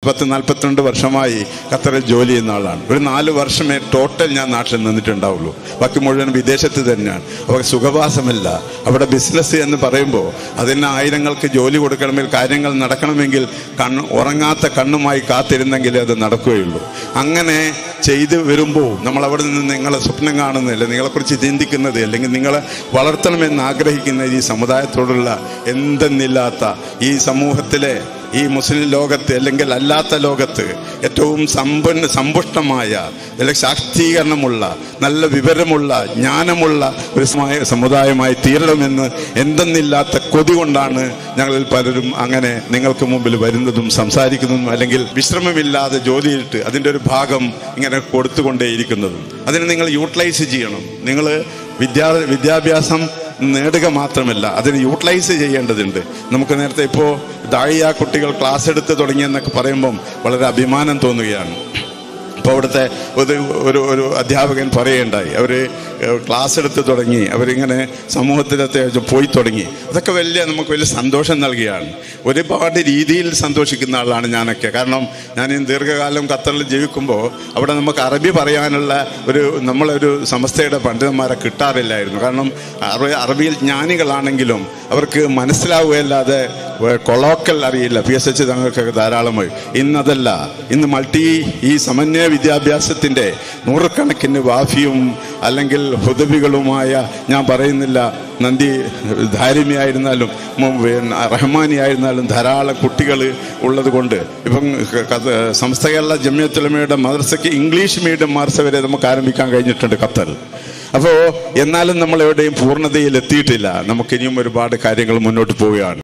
നാൽപ്പത്തി നാൽപ്പത്തിരണ്ട് വർഷമായി ഖത്തറിൽ ജോലി ചെയ്യുന്ന ആളാണ് ഒരു നാല് വർഷമേ ടോട്ടൽ ഞാൻ നാട്ടിൽ നിന്നിട്ടുണ്ടാവുള്ളൂ ബാക്കി മുഴുവൻ വിദേശത്ത് തന്നെയാണ് അപ്പോൾ സുഖവാസമില്ല അവിടെ ബിസിനസ് എന്ന് പറയുമ്പോൾ അതിന് ആയിരങ്ങൾക്ക് ജോലി കൊടുക്കണമെങ്കിൽ കാര്യങ്ങൾ നടക്കണമെങ്കിൽ കണ്ണ് ഉറങ്ങാത്ത കണ്ണുമായി കാത്തിരുന്നെങ്കിലേ അത് നടക്കുകയുള്ളൂ അങ്ങനെ ചെയ്തു വരുമ്പോൾ നമ്മൾ അവിടെ നിന്ന് നിങ്ങളെ സ്വപ്നം കാണുന്നില്ല നിങ്ങളെക്കുറിച്ച് ചിന്തിക്കുന്നത് അല്ലെങ്കിൽ നിങ്ങളെ വളർത്തണമെന്ന് ആഗ്രഹിക്കുന്ന ഈ സമുദായത്തോടുള്ള എന്തെന്നില്ലാത്ത ഈ സമൂഹത്തിലെ ഈ മുസ്ലിം ലോകത്ത് അല്ലെങ്കിൽ അല്ലാത്ത ലോകത്ത് ഏറ്റവും സമ്പന്ന സമ്പുഷ്ടമായ അല്ലെങ്കിൽ ശാക്തീകരണമുള്ള നല്ല വിവരമുള്ള ജ്ഞാനമുള്ള ഒരു സമയ- സമുദായമായി തീരണമെന്ന് എന്തെന്നില്ലാത്ത കൊതി കൊണ്ടാണ് ഞങ്ങളിൽ പലരും അങ്ങനെ നിങ്ങൾക്ക് മുമ്പിൽ വരുന്നതും സംസാരിക്കുന്നതും അല്ലെങ്കിൽ വിശ്രമമില്ലാതെ ജോലിയിട്ട് അതിൻ്റെ ഒരു ഭാഗം ഇങ്ങനെ കൊടുത്തുകൊണ്ടേയിരിക്കുന്നതും അതിന് നിങ്ങൾ യൂട്ടിലൈസ് ചെയ്യണം നിങ്ങൾ വിദ്യാ വിദ്യാഭ്യാസം നേടുക മാത്രമല്ല അതിന് യൂട്ടിലൈസ് ചെയ്യേണ്ടതുണ്ട് നമുക്ക് നേരത്തെ ഇപ്പോൾ ദാഴിയ കുട്ടികൾ ക്ലാസ് എടുത്ത് തുടങ്ങിയെന്നൊക്കെ പറയുമ്പം വളരെ അഭിമാനം തോന്നുകയാണ് അപ്പോൾ അവിടുത്തെ ഒരു ഒരു ഒരു അധ്യാപകൻ പറയുകയുണ്ടായി അവർ ക്ലാസ് എടുത്ത് തുടങ്ങി അവരിങ്ങനെ സമൂഹത്തിലത്തെ പോയി തുടങ്ങി അതൊക്കെ വലിയ നമുക്ക് വലിയ സന്തോഷം നൽകിയാണ് ഒരുപാട് രീതിയിൽ സന്തോഷിക്കുന്ന ആളാണ് ഞാനൊക്കെ കാരണം ഞാൻ ഈ ദീർഘകാലം ഖത്തറിൽ ജീവിക്കുമ്പോൾ അവിടെ നമുക്ക് അറബി പറയാനുള്ള ഒരു നമ്മളൊരു സംസ്ഥയുടെ പണ്ഡിതന്മാരെ കിട്ടാറില്ലായിരുന്നു കാരണം അറബി അറബിയിൽ ജ്ഞാനികളാണെങ്കിലും അവർക്ക് മനസ്സിലാവുകയല്ലാതെ കൊളോക്കൽ അറിയില്ല പി എസ് എച്ച് തങ്ങൾക്കൊക്കെ ധാരാളമായി ഇന്നതല്ല ഇന്ന് മൾട്ടി ഈ സമന്വയ വിദ്യാഭ്യാസത്തിൻ്റെ നൂറുകണക്കിന് വാഫിയും അല്ലെങ്കിൽ ഹുദബികളുമായ ഞാൻ പറയുന്നില്ല നന്ദി ധാരിമിയായിരുന്നാലും മു- പിന്നെ റഹ്മാനി ആയിരുന്നാലും ധാരാളം കുട്ടികൾ ഉള്ളത് കൊണ്ട് ഇപ്പം ക- ക- സംസ്ഥകളുടെ ജമ്യത്തുലമയുടെ മദ്രസയ്ക്ക് ഇംഗ്ലീഷ് മീഡിയം മദ്രസ വരെ നമുക്ക് ആരംഭിക്കാൻ കഴിഞ്ഞിട്ടുണ്ട് ഖത്തറിൽ അപ്പോൾ എന്നാലും നമ്മൾ എവിടെയും പൂർണ്ണതയിൽ എത്തിയിട്ടില്ല നമുക്ക് ഇനിയും ഒരുപാട് കാര്യങ്ങൾ മുന്നോട്ട് പോവുകയാണ്